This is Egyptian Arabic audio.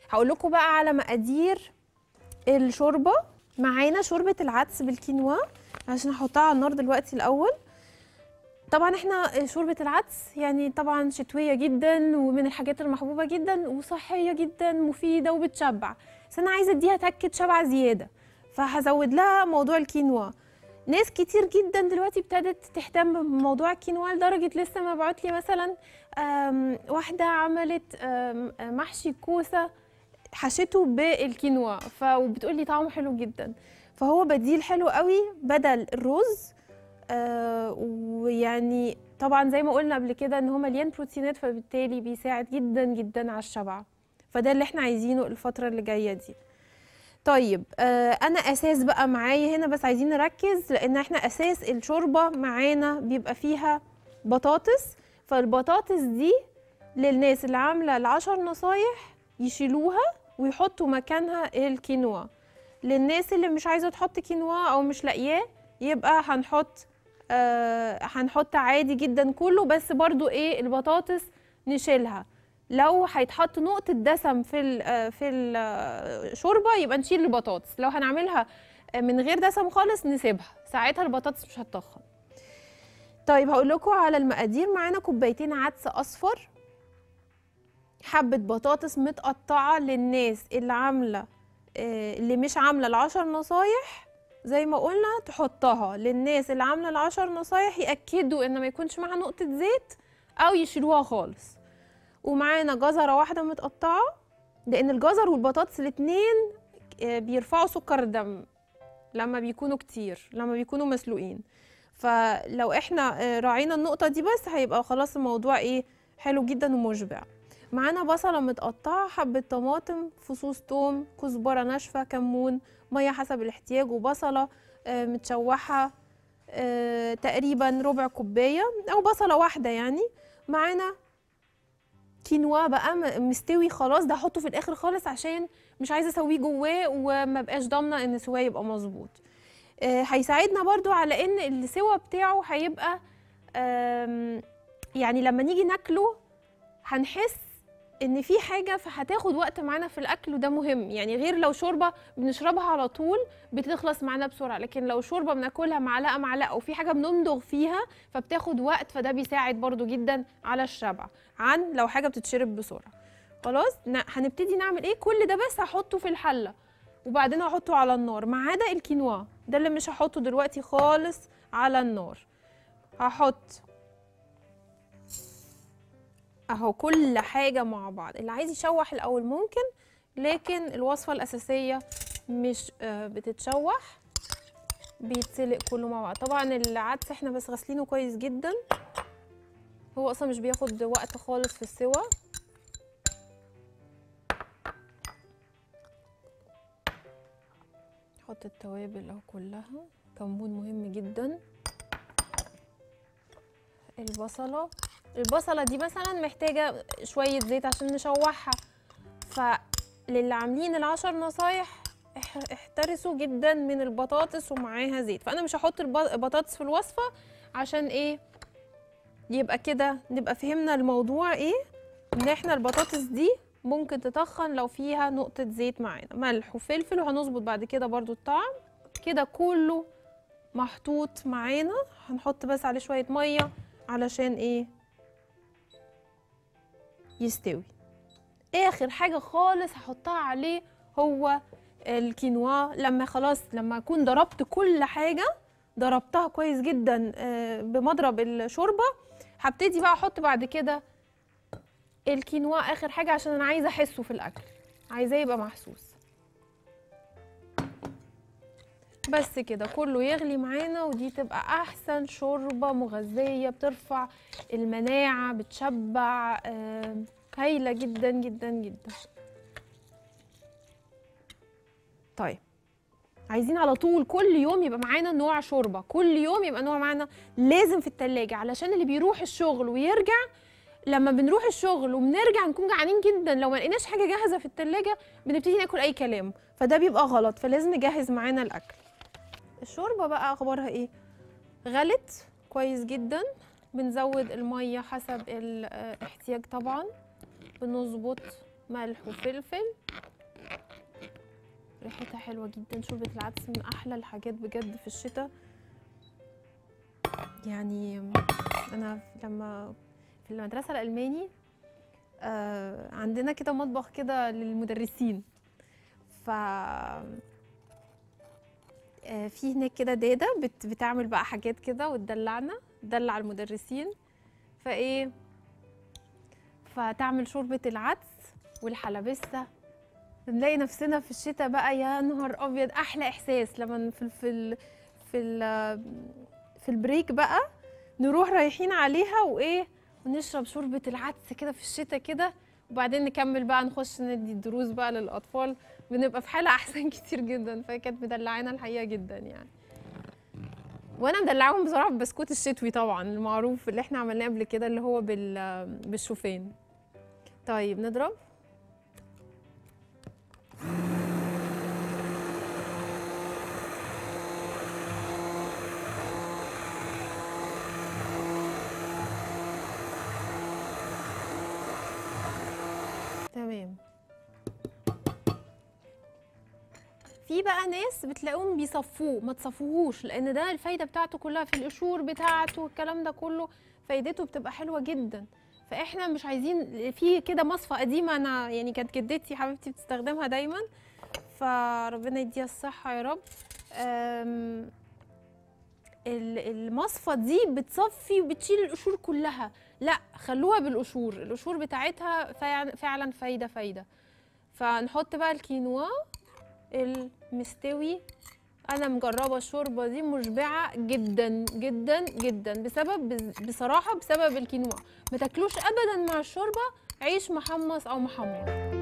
هقول لكم بقى على مقادير الشوربه معانا شوربه العدس بالكينوا عشان احطها على النار دلوقتي الاول طبعا احنا شوربه العدس يعني طبعا شتويه جدا ومن الحاجات المحبوبه جدا وصحيه جدا مفيده وبتشبع بس انا عايزه اديها تكه شبع زياده فهزود لها موضوع الكينوا ناس كتير جدا دلوقتي ابتدت تهتم بموضوع الكينوا لدرجه لسه ما بعت لي مثلا آم، واحده عملت آم، محشي كوسه حشته بالكينوا ف وبتقول لي طعمه حلو جدا فهو بديل حلو قوي بدل الرز آه ويعني طبعا زي ما قلنا قبل كده ان هو مليان بروتينات فبالتالي بيساعد جدا جدا على الشبع فده اللي احنا عايزينه الفتره اللي جايه دي طيب آه انا اساس بقى معايا هنا بس عايزين نركز لان احنا اساس الشوربه معانا بيبقى فيها بطاطس فالبطاطس دي للناس اللي عامله العشر نصايح يشيلوها ويحطوا مكانها الكينوا للناس اللي مش عايزه تحط كينوا او مش لاقياه يبقى هنحط آه هنحط عادي جدا كله بس برضو ايه البطاطس نشيلها لو هيتحط نقطة دسم في ال في الشوربة يبقى نشيل البطاطس لو هنعملها من غير دسم خالص نسيبها ساعتها البطاطس مش هتطخن طيب هقول لكم على المقادير معانا كوبايتين عدس اصفر حبة بطاطس متقطعة للناس اللي عاملة آه، اللي مش عاملة العشر نصايح زي ما قلنا تحطها للناس اللي عاملة العشر نصايح يأكدوا ان ما يكونش معاها نقطة زيت او يشيلوها خالص ومعانا جزرة واحدة متقطعة لان الجزر والبطاطس الاتنين آه، بيرفعوا سكر الدم لما بيكونوا كتير لما بيكونوا مسلوقين فلو احنا آه، راعينا النقطة دي بس هيبقى خلاص الموضوع ايه حلو جدا ومشبع معانا بصلة متقطعة حبة طماطم فصوص توم كزبرة ناشفة كمون مية حسب الاحتياج وبصلة آه، متشوحة آه، تقريبا ربع كوباية أو بصلة واحدة يعني معانا كينوا بقى م- مستوي خلاص ده هحطه في الآخر خالص عشان مش عايزة أسويه جواه وما بقاش ضامنة إن سواه يبقى مظبوط آه، هيساعدنا برضو على إن السوا بتاعه هيبقى آم، يعني لما نيجي ناكله هنحس ان في حاجه فهتاخد وقت معانا في الاكل وده مهم يعني غير لو شوربه بنشربها على طول بتخلص معانا بسرعه لكن لو شوربه بناكلها معلقه معلقه وفي حاجه بنمضغ فيها فبتاخد وقت فده بيساعد برضو جدا على الشبع عن لو حاجه بتتشرب بسرعه خلاص ن- هنبتدي نعمل ايه كل ده بس هحطه في الحله وبعدين هحطه على النار ما عدا الكينوا ده اللي مش هحطه دلوقتي خالص على النار هحط اهو كل حاجة مع بعض اللي عايز يشوح الأول ممكن لكن الوصفة الأساسية مش آه، بتتشوح بيتسلق كله مع بعض طبعا العدس احنا بس غاسلينه كويس جدا هو اصلا مش بياخد وقت خالص في السوا نحط التوابل اهو كلها كمون مهم جدا البصله البصله دي مثلا محتاجه شويه زيت عشان نشوحها فللي عاملين العشر نصايح اح- احترسوا جدا من البطاطس ومعاها زيت فانا مش هحط الب- البطاطس في الوصفه عشان ايه يبقى كده نبقى فهمنا الموضوع ايه ان احنا البطاطس دي ممكن تتخن لو فيها نقطه زيت معانا ملح وفلفل وهنظبط بعد كده برضو الطعم كده كله محطوط معانا هنحط بس عليه شويه ميه علشان ايه يستوي اخر حاجه خالص هحطها عليه هو الكينوا لما خلاص لما اكون ضربت كل حاجه ضربتها كويس جدا آه، بمضرب الشوربه هبتدي بقى احط بعد كده الكينوا اخر حاجه عشان انا عايزه احسه في الاكل عايزاه يبقى محسوس بس كده كله يغلي معانا ودي تبقى احسن شوربه مغذيه بترفع المناعه بتشبع آم، هايله جدا جدا جدا طيب عايزين على طول كل يوم يبقى معانا نوع شوربه كل يوم يبقى نوع معانا لازم في التلاجة علشان اللي بيروح الشغل ويرجع لما بنروح الشغل وبنرجع نكون جعانين جدا لو ما لقيناش حاجه جاهزه في التلاجة بنبتدي ناكل اي كلام فده بيبقى غلط فلازم نجهز معانا الاكل الشوربه بقى اخبارها ايه غلت كويس جدا بنزود الميه حسب الاحتياج طبعا بنظبط ملح وفلفل ريحتها حلوه جدا شوربه العدس من احلى الحاجات بجد في الشتاء يعني انا لما في المدرسه الالماني آه عندنا كده مطبخ كده للمدرسين ف آه، في هناك كده داده بت بتعمل بقى حاجات كده وتدلعنا تدلع المدرسين فايه فتعمل شوربه العدس والحلبسه بنلاقي نفسنا في الشتاء بقى يا نهار ابيض احلى احساس لما في ال في ال في ال في البريك بقى نروح رايحين عليها وايه ونشرب شوربه العدس كده في الشتاء كده وبعدين نكمل بقى نخش ندي الدروس بقى للاطفال بنبقى في حاله احسن كتير جدا فهي كانت مدلعانا الحقيقه جدا يعني وانا مدلعاهم بصراحه ببسكوت الشتوي طبعا المعروف اللي احنا عملناه قبل كده اللي هو بال بالشوفان طيب نضرب تمام في بقى ناس بتلاقيهم بيصفوه ما تصفوهوش لان ده الفايده بتاعته كلها في القشور بتاعته والكلام ده كله فايدته بتبقى حلوه جدا فاحنا مش عايزين في كده مصفى قديمه انا يعني كانت جدتي حبيبتي بتستخدمها دايما فربنا يديها الصحه يا رب أم، ال- المصفى دي بتصفي وبتشيل القشور كلها لا خلوها بالقشور القشور بتاعتها فع- فعلا فايده فايده فنحط بقى الكينوا المستوي انا مجربه الشوربه دي مشبعه جدا جدا جدا بسبب بصراحه بسبب الكينوا ما تاكلوش ابدا مع الشوربه عيش محمص او محمر